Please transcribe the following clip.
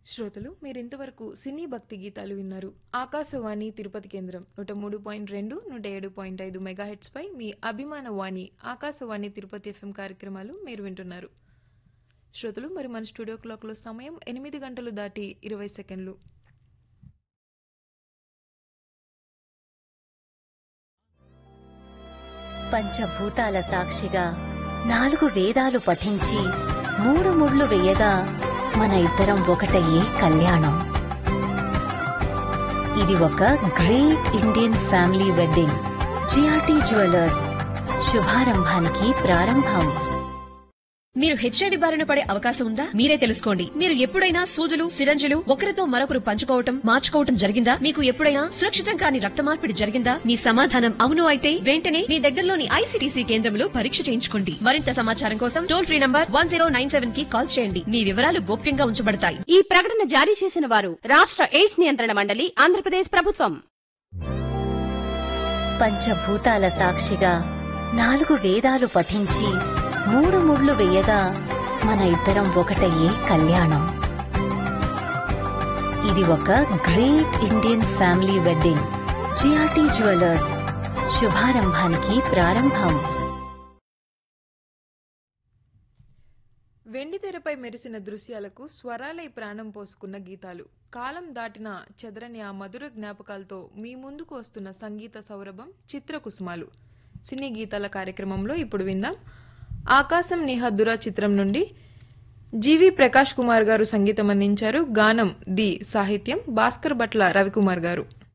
శ్రోతలు మీరింతవరకు సినీ భక్తి గీతాలు విన్నారు ఆకాశవాణి తిరుపతి కేంద్రం నూట మూడు పాయింట్ రెండు నూట ఏడు పాయింట్ ఐదు మెగాహెట్స్ పై మీ అభిమాన వాణి ఆకాశవాణి తిరుపతి ఎఫ్ఎం కార్యక్రమాలు మీరు వింటున్నారు శ్రోతలు మరి మన స్టూడియో క్లాక్లో సమయం ఎనిమిది గంటలు దాటి ఇరవై సెకండ్లు పంచభూతాల సాక్షిగా నాలుగు వేదాలు పఠించి మూడు ముళ్ళు వేయగా మన ఇద్దరం ఒకటయ్యే కళ్యాణం ఇది ఒక great Indian family wedding GRT jewellers శుభారంభానికి ప్రారంభం మీరు హెచ్ఐవి బారిన పడే అవకాశం ఉందా మీరే తెలుసుకోండి మీరు ఎప్పుడైనా సూదులు సిరంజులు ఒకరితో మరొకరు పంచుకోవటం మార్చుకోవటం జరిగిందా మీకు ఎప్పుడైనా సురక్షితం కాని రక్త మార్పిడి జరిగిందా మీ సమాధానం అవును అయితే వెంటనే మీ దగ్గరలోని ఐసీటీసీ కేంద్రంలో పరీక్ష చేయించుకోండి మరింత సమాచారం కోసం టోల్ ఫ్రీ నంబర్ వన్ కి కాల్ చేయండి మీ వివరాలు గోప్యంగా ఉంచబడతాయి ఈ ప్రకటన జారీ చేసిన వారు రాష్ట్ర ఎయిడ్స్ నియంత్రణ మండలి ఆంధ్రప్రదేశ్ ప్రభుత్వం పంచభూతాల సాక్షిగా నాలుగు వేదాలు పఠించి మూడు ముళ్ళు వేయగా మన ఇద్దరం ఒకటయ్యే కళ్యాణం ఇది ఒక great Indian family wedding GRT jewellers శుభారంభానికి ప్రారంభం వెండి తెరపై మెరిసిన దృశ్యాలకు స్వరాలై ప్రాణం పోసుకున్న గీతాలు కాలం దాటిన చెదరని ఆ మధుర జ్ఞాపకాలతో మీ ముందుకు వస్తున్న సంగీత సౌరభం చిత్రకుసుమాలు సినీ గీతాల కార్యక్రమంలో ఇప్పుడు విందాం ఆకాశం నిహద్దురా చిత్రం నుండి జీవి ప్రకాష్ కుమార్ గారు సంగీతం అందించారు గానం ది సాహిత్యం భాస్కర్ భట్ల రవికుమార్ గారు